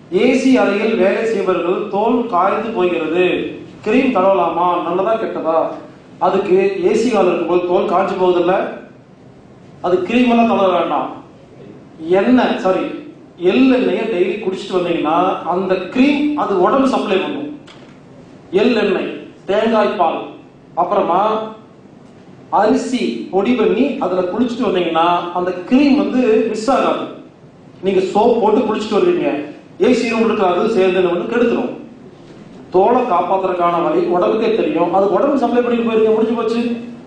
AC அறையில் வேலை செய்பவர்கள் தோல் காய்ந்து போகிறது கிரீம் தடவலாமா நல்லதா கெட்டதா அதுக்கு ஏசி காலம் இருக்கும்போது தோல் காய்ச்சி போகுதில்ல அது கிரீம் எல்லாம் தடவ வேண்டாம் எண்ணெய் சாரி எள் எண்ணெயை டெய்லி குடிச்சிட்டு வந்தீங்கன்னா அந்த கிரீம் அது உடம்பு சப்ளை பண்ணும் எள் எண்ணெய் தேங்காய் பால் அப்புறமா அரிசி பொடி பண்ணி அதுல குளிச்சுட்டு வந்தீங்கன்னா அந்த கிரீம் வந்து மிஸ் ஆகாது நீங்க சோப் போட்டு குளிச்சுட்டு வருவீங்க ஏசி ரூம் இருக்கிறது சேர்ந்து வந்து கெடுத்துரும் தோலை காப்பாத்துறதுக்கான வழி உடம்புக்கே தெரியும் அது உடம்பு சப்ளை பண்ணிட்டு போயிருங்க முடிஞ்சு போச்சு